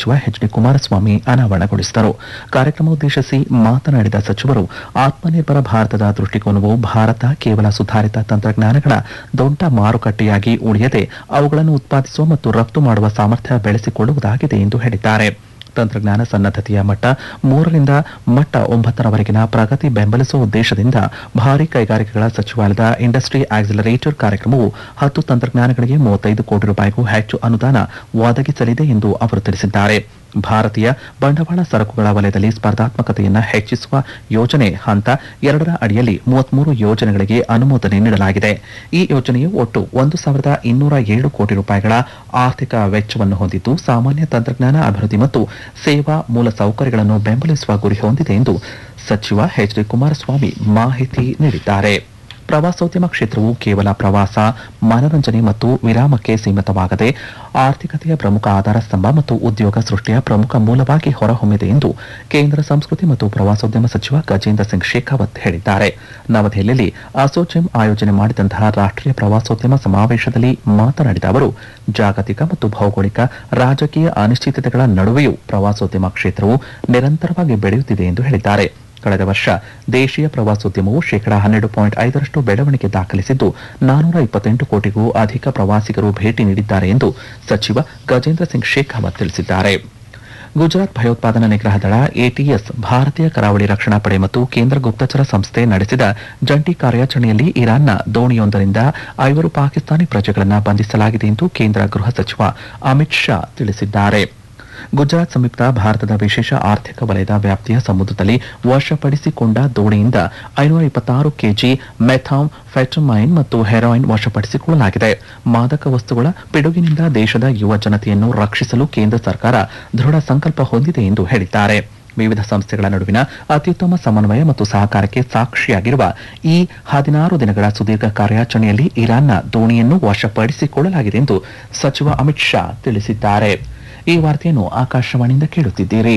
ಸಚಿವ H D Kumaraswamy ಅನಾವರಣಗೊಳಿಸಿದರು ಕಾರ್ಯಕ್ರಮ ಉದ್ದೇಶಿಸಿ ಮಾತನಾಡಿದ ಸಚಿವರು ಆತ್ಮನಿರ್ಭರ ಭಾರತದ ದೃಷ್ಟಿಕೋನವು ಭಾರತ ಕೇವಲ ಸುಧಾರಿತ ತಂತ್ರಜ್ಞಾನಗಳ ದೊಡ್ಡ ಮಾರುಕಟ್ಟೆಯಾಗಿ ಉಳಿಯದೆ ಅವುಗಳನ್ನು ಉತ್ಪಾದಿಸುವ ಮತ್ತು ರಫ್ತು ಮಾಡುವ ಸಾಮರ್ಥ್ಯ ಬೆಳೆಸಿಕೊಳ್ಳುವುದಾಗಿದೆ ಎಂದು ಹೇಳಿದ್ದಾರೆ ತಂತ್ರಜ್ಞಾನ ಸನ್ನದ್ಧತೆಯ ಮಟ್ಟ ಮೂರರಿಂದ ಮಟ್ಟ ಒಂಬತ್ತರವರೆಗಿನ ಪ್ರಗತಿ ಬೆಂಬಲಿಸುವ ಉದ್ದೇಶದಿಂದ ಭಾರಿ ಕೈಗಾರಿಕೆಗಳ ಸಚಿವಾಲಯದ ಇಂಡಸ್ಟ್ರಿ ಆಕ್ಸಿಲರೇಟರ್ ಕಾರ್ಯಕ್ರಮವು ಹತ್ತು ತಂತ್ರಜ್ಞಾನಗಳಿಗೆ ಮೂವತ್ತೈದು ಕೋಟಿ ರೂಪಾಯಿಗೂ ಹೆಚ್ಚು ಅನುದಾನ ಒದಗಿಸಲಿದೆ ಎಂದು ಅವರು ತಿಳಿಸಿದ್ದಾರೆ ಭಾರತೀಯ ಬಂಡವಾಳ ಸರಕುಗಳ ವಲಯದಲ್ಲಿ ಸ್ಪರ್ಧಾತ್ಮಕತೆಯನ್ನು ಹೆಚ್ಚಿಸುವ ಯೋಜನೆ ಹಂತ ಎರಡರ ಅಡಿಯಲ್ಲಿ ಮೂವತ್ಮೂರು ಯೋಜನೆಗಳಿಗೆ ಅನುಮೋದನೆ ನೀಡಲಾಗಿದೆ ಈ ಯೋಜನೆಯು ಒಟ್ಟು ಒಂದು ಸಾವಿರದ ಇನ್ನೂರ ಏಳು ಕೋಟಿ ರೂಪಾಯಿಗಳ ಆರ್ಥಿಕ ವೆಚ್ಚವನ್ನು ಹೊಂದಿದ್ದು ಸಾಮಾನ್ಯ ತಂತ್ರಜ್ಞಾನ ಅಭಿವೃದ್ಧಿ ಮತ್ತು ಸೇವಾ ಮೂಲಸೌಕರ್ಯಗಳನ್ನು ಬೆಂಬಲಿಸುವ ಗುರಿ ಹೊಂದಿದೆ ಎಂದು ಸಚಿವ ಎಚ್ ಡಿ ಕುಮಾರಸ್ವಾಮಿ ಮಾಹಿತಿ ನೀಡಿದ್ದಾರೆ ಪ್ರವಾಸೋದ್ಯಮ ಕ್ಷೇತ್ರವು ಕೇವಲ ಪ್ರವಾಸ ಮನರಂಜನೆ ಮತ್ತು ವಿರಾಮಕ್ಕೆ ಸೀಮಿತವಾಗದೆ ಆರ್ಥಿಕತೆಯ ಪ್ರಮುಖ ಆಧಾರ ಸ್ತಂಭ ಮತ್ತು ಉದ್ಯೋಗ ಸೃಷ್ಟಿಯ ಪ್ರಮುಖ ಮೂಲವಾಗಿ ಹೊರಹೊಮ್ಮಿದೆ ಎಂದು ಕೇಂದ್ರ ಸಂಸ್ಕೃತಿ ಮತ್ತು ಪ್ರವಾಸೋದ್ಯಮ ಸಚಿವ ಗಜೇಂದ್ರ ಸಿಂಗ್ ಶೇಖಾವತ್ ಹೇಳಿದ್ದಾರೆ ನವದೆಹಲಿಯಲ್ಲಿ ಅಸೋಚೆಮ್ ಆಯೋಜನೆ ಮಾಡಿದಂತಹ ರಾಷ್ಟ್ರೀಯ ಪ್ರವಾಸೋದ್ಯಮ ಸಮಾವೇಶದಲ್ಲಿ ಮಾತನಾಡಿದ ಅವರು ಜಾಗತಿಕ ಮತ್ತು ಭೌಗೋಳಿಕ ರಾಜಕೀಯ ಅನಿಶ್ಚಿತತೆಗಳ ನಡುವೆಯೂ ಪ್ರವಾಸೋದ್ಯಮ ಕ್ಷೇತ್ರವು ನಿರಂತರವಾಗಿ ಬೆಳೆಯುತ್ತಿದೆ ಎಂದು ಹೇಳಿದ್ದಾರೆ ಕಳೆದ ವರ್ಷ ದೇಶೀಯ ಪ್ರವಾಸೋದ್ಯಮವು ಶೇಕಡಾ ಹನ್ನೆರಡು ಪಾಯಿಂಟ್ ಐದರಷ್ಟು ಬೆಳವಣಿಗೆ ದಾಖಲಿಸಿದ್ದು ನಾನೂರ ಇಪ್ಪತ್ತೆಂಟು ಕೋಟಿಗೂ ಅಧಿಕ ಪ್ರವಾಸಿಗರು ಭೇಟಿ ನೀಡಿದ್ದಾರೆ ಎಂದು ಸಚಿವ ಗಜೇಂದ್ರ ಸಿಂಗ್ ಶೇಖಾವತ್ ತಿಳಿಸಿದ್ದಾರೆ ಗುಜರಾತ್ ಭಯೋತ್ಪಾದನಾ ನಿಗ್ರಹ ದಳ ಎಟಿಎಸ್ ಭಾರತೀಯ ಕರಾವಳಿ ರಕ್ಷಣಾ ಪಡೆ ಮತ್ತು ಕೇಂದ್ರ ಗುಪ್ತಚರ ಸಂಸ್ಥೆ ನಡೆಸಿದ ಜಂಟಿ ಕಾರ್ಯಾಚರಣೆಯಲ್ಲಿ ಇರಾನ್ನ ದೋಣಿಯೊಂದರಿಂದ ಐವರು ಪಾಕಿಸ್ತಾನಿ ಪ್ರಜೆಗಳನ್ನು ಬಂಧಿಸಲಾಗಿದೆ ಎಂದು ಕೇಂದ್ರ ಗೃಹ ಸಚಿವ ಅಮಿತ್ ಶಾ ತಿಳಿಸಿದ್ದಾರೆ ಗುಜರಾತ್ ಸಮೀಪ ಭಾರತದ ವಿಶೇಷ ಆರ್ಥಿಕ ವಲಯದ ವ್ಯಾಪ್ತಿಯ ಸಮುದ್ರದಲ್ಲಿ ವಶಪಡಿಸಿಕೊಂಡ ದೋಣಿಯಿಂದ ಐನೂರ ಇಪ್ಪತ್ತಾರು ಕೆಜಿ ಮೆಥಾಮ್ ಫೆಟಮೈನ್ ಮತ್ತು ಹೆರಾಯಿನ್ ವಶಪಡಿಸಿಕೊಳ್ಳಲಾಗಿದೆ ಮಾದಕ ವಸ್ತುಗಳ ಪಿಡುಗಿನಿಂದ ದೇಶದ ಯುವ ಜನತೆಯನ್ನು ರಕ್ಷಿಸಲು ಕೇಂದ್ರ ಸರ್ಕಾರ ದೃಢ ಸಂಕಲ್ಪ ಹೊಂದಿದೆ ಎಂದು ಹೇಳಿದ್ದಾರೆ ವಿವಿಧ ಸಂಸ್ಥೆಗಳ ನಡುವಿನ ಅತ್ಯುತ್ತಮ ಸಮನ್ವಯ ಮತ್ತು ಸಹಕಾರಕ್ಕೆ ಸಾಕ್ಷಿಯಾಗಿರುವ ಈ ಹದಿನಾರು ದಿನಗಳ ಸುದೀರ್ಘ ಕಾರ್ಯಾಚರಣೆಯಲ್ಲಿ ಇರಾನ್ನ ದೋಣಿಯನ್ನು ವಶಪಡಿಸಿಕೊಳ್ಳಲಾಗಿದೆ ಎಂದು ಸಚಿವ ಅಮಿತ್ ಶಾ ತಿಳಿಸಿದ್ದಾರೆ ಈ ವಾರ್ತೆಯನ್ನು ಆಕಾಶವಾಣಿಯಿಂದ ಕೇಳುತ್ತಿದ್ದೀರಿ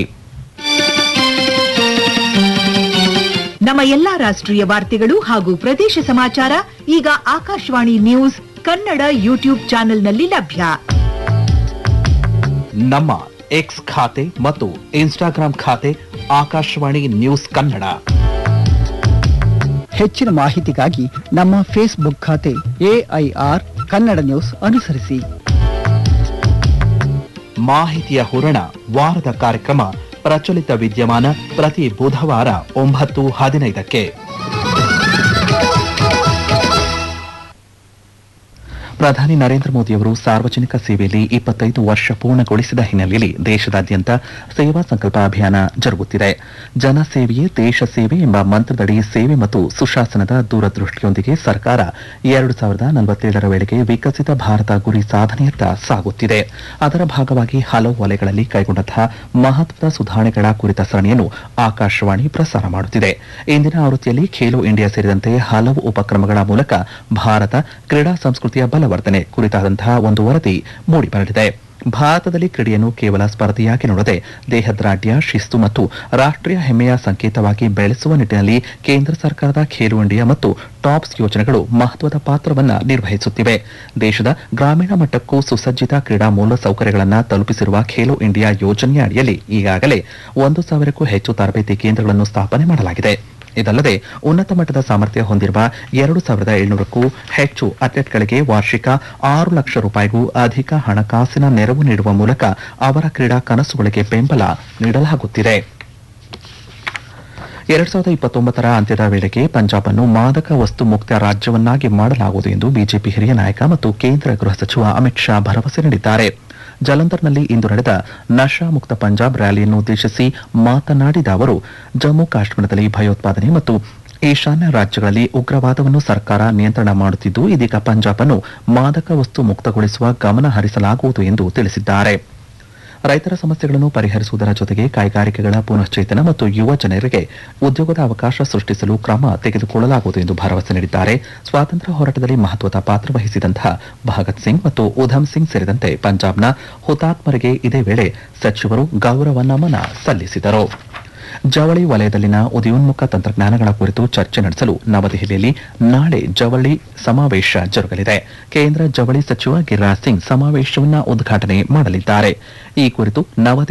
ನಮ್ಮ ಎಲ್ಲಾ ರಾಷ್ಟ್ರೀಯ ವಾರ್ತೆಗಳು ಹಾಗೂ ಪ್ರದೇಶ ಸಮಾಚಾರ ಈಗ ಆಕಾಶವಾಣಿ ನ್ಯೂಸ್ ಕನ್ನಡ ಯೂಟ್ಯೂಬ್ ಚಾನೆಲ್ನಲ್ಲಿ ಲಭ್ಯ ನಮ್ಮ ಎಕ್ಸ್ ಖಾತೆ ಮತ್ತು ಇನ್ಸ್ಟಾಗ್ರಾಂ ಖಾತೆ ಆಕಾಶವಾಣಿ ನ್ಯೂಸ್ ಕನ್ನಡ ಹೆಚ್ಚಿನ ಮಾಹಿತಿಗಾಗಿ ನಮ್ಮ ಫೇಸ್ಬುಕ್ ಖಾತೆ ಎಐಆರ್ ಕನ್ನಡ ನ್ಯೂಸ್ ಅನುಸರಿಸಿ ಮಾಹಿತಿಯ ಹೂರಣ ವಾರದ ಕಾರ್ಯಕ್ರಮ ಪ್ರಚಲಿತ ವಿದ್ಯಮಾನ ಪ್ರತಿ ಬುಧವಾರ ಒಂಬತ್ತು ಹದಿನೈದಕ್ಕೆ ಪ್ರಧಾನಿ ನರೇಂದ್ರ ಮೋದಿಯವರು ಸಾರ್ವಜನಿಕ ಸೇವೆಯಲ್ಲಿ ಇಪ್ಪತ್ತೈದು ವರ್ಷ ಪೂರ್ಣಗೊಳಿಸಿದ ಹಿನ್ನೆಲೆಯಲ್ಲಿ ದೇಶದಾದ್ಯಂತ ಸೇವಾ ಸಂಕಲ್ಪ ಅಭಿಯಾನ ಜರುಗುತ್ತಿದೆ ಜನ ಸೇವೆಯೇ ದೇಶ ಸೇವೆ ಎಂಬ ಮಂತ್ರದಡಿ ಸೇವೆ ಮತ್ತು ಸುಶಾಸನದ ದೂರದೃಷ್ಟಿಯೊಂದಿಗೆ ಸರ್ಕಾರ ಎರಡು ಸಾವಿರದ ನಲವತ್ತೇಳರ ವೇಳೆಗೆ ವಿಕಸಿತ ಭಾರತ ಗುರಿ ಸಾಧನೆಯತ್ತ ಸಾಗುತ್ತಿದೆ ಅದರ ಭಾಗವಾಗಿ ಹಲವು ವಲಯಗಳಲ್ಲಿ ಕೈಗೊಂಡಂತಹ ಮಹತ್ವದ ಸುಧಾರಣೆಗಳ ಕುರಿತ ಸರಣಿಯನ್ನು ಆಕಾಶವಾಣಿ ಪ್ರಸಾರ ಮಾಡುತ್ತಿದೆ ಇಂದಿನ ಆವೃತ್ತಿಯಲ್ಲಿ ಖೇಲೋ ಇಂಡಿಯಾ ಸೇರಿದಂತೆ ಹಲವು ಉಪಕ್ರಮಗಳ ಮೂಲಕ ಭಾರತ ಕ್ರೀಡಾ ಸಂಸ್ಕೃತಿಯ ಬಲವರ್ಧನೆ ಕುರಿತಾದಂತಹ ಒಂದು ವರದಿ ಮೂಡಿಬರಲಿದೆ ಭಾರತದಲ್ಲಿ ಕ್ರೀಡೆಯನ್ನು ಕೇವಲ ಸ್ಪರ್ಧೆಯಾಗಿ ನೋಡದೆ ದೇಹದಾಢ್ಯ ಶಿಸ್ತು ಮತ್ತು ರಾಷ್ಟ್ರೀಯ ಹೆಮ್ಮೆಯ ಸಂಕೇತವಾಗಿ ಬೆಳೆಸುವ ನಿಟ್ಟಿನಲ್ಲಿ ಕೇಂದ್ರ ಸರ್ಕಾರದ ಖೇಲೋ ಇಂಡಿಯಾ ಮತ್ತು ಟಾಪ್ಸ್ ಯೋಜನೆಗಳು ಮಹತ್ವದ ಪಾತ್ರವನ್ನ ನಿರ್ವಹಿಸುತ್ತಿವೆ ದೇಶದ ಗ್ರಾಮೀಣ ಮಟ್ಟಕ್ಕೂ ಸುಸಜ್ಜಿತ ಕ್ರೀಡಾ ಮೂಲಸೌಕರ್ಯಗಳನ್ನು ತಲುಪಿಸಿರುವ ಖೇಲೋ ಇಂಡಿಯಾ ಯೋಜನೆಯ ಅಡಿಯಲ್ಲಿ ಈಗಾಗಲೇ ಒಂದು ಸಾವಿರಕ್ಕೂ ಹೆಚ್ಚು ತರಬೇತಿ ಕೇಂದ್ರಗಳನ್ನು ಸ್ಥಾಪನೆ ಮಾಡಲಾಗಿದೆ ಇದಲ್ಲದೆ ಉನ್ನತ ಮಟ್ಟದ ಸಾಮರ್ಥ್ಯ ಹೊಂದಿರುವ ಎರಡು ಸಾವಿರದ ಏಳ್ನೂರಕ್ಕೂ ಹೆಚ್ಚು ಅಥ್ಲೆಟ್ಗಳಿಗೆ ವಾರ್ಷಿಕ ಆರು ಲಕ್ಷ ರೂಪಾಯಿಗೂ ಅಧಿಕ ಹಣಕಾಸಿನ ನೆರವು ನೀಡುವ ಮೂಲಕ ಅವರ ಕ್ರೀಡಾ ಕನಸುಗಳಿಗೆ ಬೆಂಬಲ ನೀಡಲಾಗುತ್ತಿದೆ ಎರಡ್ ಸಾವಿರದ ಇಪ್ಪತ್ತೊಂಬತ್ತರ ಅಂತ್ಯದ ವೇಳೆಗೆ ಪಂಜಾಬ್ ಅನ್ನು ಮಾದಕ ವಸ್ತು ಮುಕ್ತ ರಾಜ್ಯವನ್ನಾಗಿ ಮಾಡಲಾಗುವುದು ಎಂದು ಬಿಜೆಪಿ ಹಿರಿಯ ನಾಯಕ ಮತ್ತು ಕೇಂದ್ರ ಗೃಹ ಸಚಿವ ಅಮಿತ್ ಶಾ ಭರವಸೆ ನೀಡಿದ್ದಾರೆ ಜಲಂಧರ್ನಲ್ಲಿ ಇಂದು ನಡೆದ ನಶಾ ಮುಕ್ತ ಪಂಜಾಬ್ ರ್ಯಾಲಿಯನ್ನು ಉದ್ದೇಶಿಸಿ ಮಾತನಾಡಿದ ಅವರು ಜಮ್ಮು ಕಾಶ್ಮೀರದಲ್ಲಿ ಭಯೋತ್ಪಾದನೆ ಮತ್ತು ಈಶಾನ್ಯ ರಾಜ್ಯಗಳಲ್ಲಿ ಉಗ್ರವಾದವನ್ನು ಸರ್ಕಾರ ನಿಯಂತ್ರಣ ಮಾಡುತ್ತಿದ್ದು ಇದೀಗ ಪಂಜಾಬ್ ಅನ್ನು ಮಾದಕ ವಸ್ತು ಮುಕ್ತಗೊಳಿಸುವ ಗಮನ ಹರಿಸಲಾಗುವುದು ಎಂದು ತಿಳಿಸಿದ್ದಾರೆ ರೈತರ ಸಮಸ್ಯೆಗಳನ್ನು ಪರಿಹರಿಸುವುದರ ಜೊತೆಗೆ ಕೈಗಾರಿಕೆಗಳ ಪುನಶ್ಚೇತನ ಮತ್ತು ಯುವ ಜನರಿಗೆ ಉದ್ಯೋಗದ ಅವಕಾಶ ಸೃಷ್ಟಿಸಲು ಕ್ರಮ ತೆಗೆದುಕೊಳ್ಳಲಾಗುವುದು ಎಂದು ಭರವಸೆ ನೀಡಿದ್ದಾರೆ ಸ್ವಾತಂತ್ರ್ಯ ಹೋರಾಟದಲ್ಲಿ ಮಹತ್ವದ ಪಾತ್ರ ವಹಿಸಿದಂತಹ ಭಗತ್ ಸಿಂಗ್ ಮತ್ತು ಉಧಮ್ ಸಿಂಗ್ ಸೇರಿದಂತೆ ಪಂಜಾಬ್ನ ಹುತಾತ್ಮರಿಗೆ ಇದೇ ವೇಳೆ ಸಚಿವರು ಗೌರವ ನಮನ ಸಲ್ಲಿಸಿದರು ಜವಳಿ ವಲಯದಲ್ಲಿನ ಉದಯೋನ್ಮುಖ ತಂತ್ರಜ್ಞಾನಗಳ ಕುರಿತು ಚರ್ಚೆ ನಡೆಸಲು ನವದೆಹಲಿಯಲ್ಲಿ ನಾಳೆ ಜವಳಿ ಸಮಾವೇಶ ಜರುಗಲಿದೆ ಕೇಂದ್ರ ಜವಳಿ ಸಚಿವ ಗಿರಿರಾಜ್ ಸಿಂಗ್ ಸಮಾವೇಶವನ್ನು ಉದ್ಘಾಟನೆ ಮಾಡಲಿದ್ದಾರೆ ಈ ಕುರಿತು ನವದೆಹಲಿ